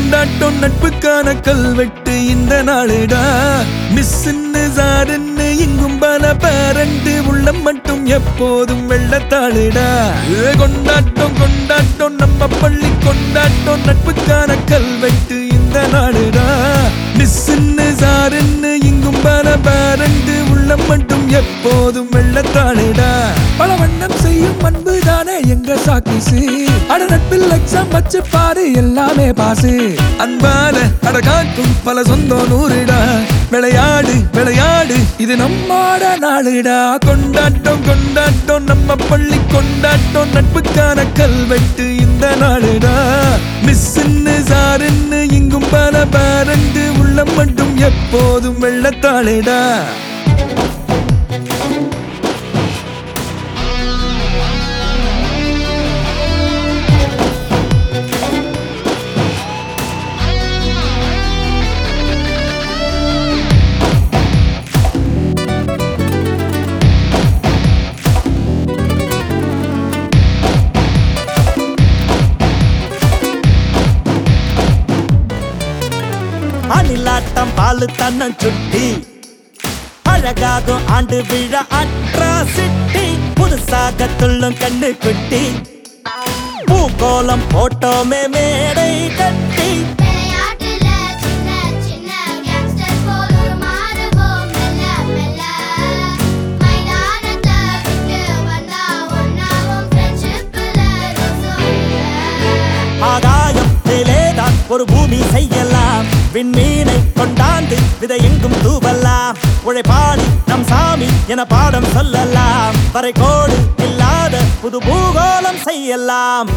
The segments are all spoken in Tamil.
கொண்டாட்டம் நட்புக்கான கல்வெட்டு இந்த நாளுடா மிஸ்ன்னு சாருன்னு இங்கும் பல பேரண்டு உள்ளம் மட்டும் எப்போதும் வெள்ளத்தாளுடா ஏ, கொண்டாட்டம் கொண்டாட்டம் நம்ம பள்ளி கொண்டாட்டம் நட்புக்கான கல்வெட்டு இந்த நாளுடா மிஸ்ன்னு சாருன்னு இங்கும் பல பேரண்டு உள்ளம் மட்டும் எப்போதும் வெள்ளத்தாளுடா பல வண்ணம் செய்யும் அன்பு தானே எங்க சாக்கிசு அட நட்பில் எக்ஸாம் வச்சு பாரு எல்லாமே பாசு அன்பால அட காக்கும் பல சொந்தம் நூறுடா விளையாடு விளையாடு இது நம்மாட நாளுடா கொண்டாட்டம் கொண்டாட்டம் நம்ம பள்ளி கொண்டாட்டம் நட்புக்கான கல்வெட்டு இந்த நாளுடா மிஸ்ன்னு சாருன்னு இங்கும் பல பேரண்டு உள்ளம் மட்டும் எப்போதும் வெள்ளத்தாளுடா அணிலாட்டம் பாலு தன்னம் சுட்டி அழகாகும் ஆண்டு விழா அட்ராசிட்டி புதுசாக துள்ளும் கண்ணு குட்டி பூகோளம் போட்டோமே மேடை கட்டி விளையாட்டுல சின்ன சின்ன கேங்ஸ்டர் போல் ஒரு மாறுவோம் மெல்ல மெல்ல மைதானத்தை விட்டு வந்தா ஒன்னாவும் ஃப்ரெண்ட்ஷிப்ல ஆகாயம் மேலேதான் ஒரு பூமி செய்யலாம் விண்மீனை கொண்டாந்து விதை எங்கும் தூவலாம் உழைப்பாளி நம் சாமி என பாடம் சொல்லலாம் வரைகோடு இல்லாத புது பூகோளம் செய்யலாம்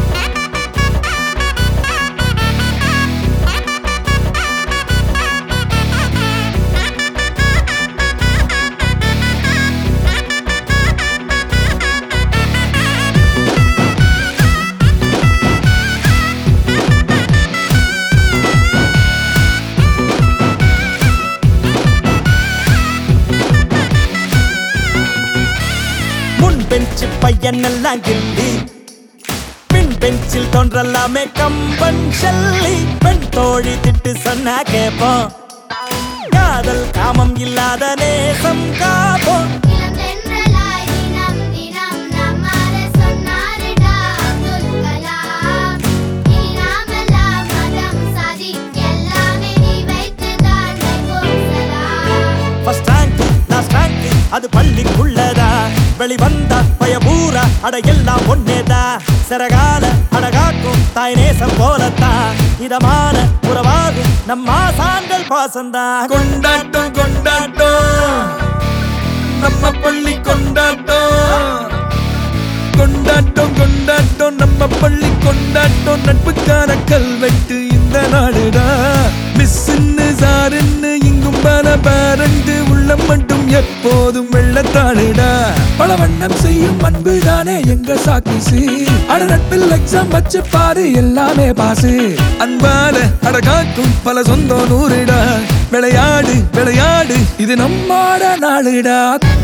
முன் பெஞ்சு பையன் எல்லாம் கில்லி பின் பெஞ்சில் தோன்றலாமே கம்பன் ஷெல்லி பெண் தோழி திட்டு சொன்னா கேப்போம் காதல் காமம் இல்லாத நேசம் காப்போம் இளம் தென்றலாய் தினம் தினம் நம்மால சொன்னாருடா அப்துல் கலாம் இனி நாமெல்லாம் மதம் சாதி எல்லாமே நீ வைத்துதான் வைப்போம் சலாம் ஃபர்ஸ்ட் ரேங்க் லாஸ்ட் ரேங்க் அது பள்ளிக்குள்ளதா வெளிவந்த பயபூரா அட எல்லாம் ஒன்னேதா சிறகால அடகாக்கும் தாய் நேசம் போலத்தான் இதமான உறவாகும் நம்ம ஆசான்கள் பாசந்தான் கொண்டாட்டம் கொண்டாட்டம் நம்ம பள்ளி கொண்டாட்டம் கொண்டாட்டம் கொண்டாட்டம் நம்ம பள்ளி கொண்டாட்டம் நட்புக்கான கல்வெட்டு இந்த நாடுடா மிஸ்ன்னு சாருன்னு இங்கும் பல பேரண்டு உள்ளம் மட்டும் எப்போதும் வெள்ளத்தாளுடா பல வண்ணம் செய்யும் அன்பு தானே எங்க சாக்கிசு அட நட்பில் எக்ஸாம் வச்சு பாரு எல்லாமே பாசு அன்பால அட காக்கும் பல சொந்தம் நூறுடா விளையாடு விளையாடு இது நம்மாட நாளுடா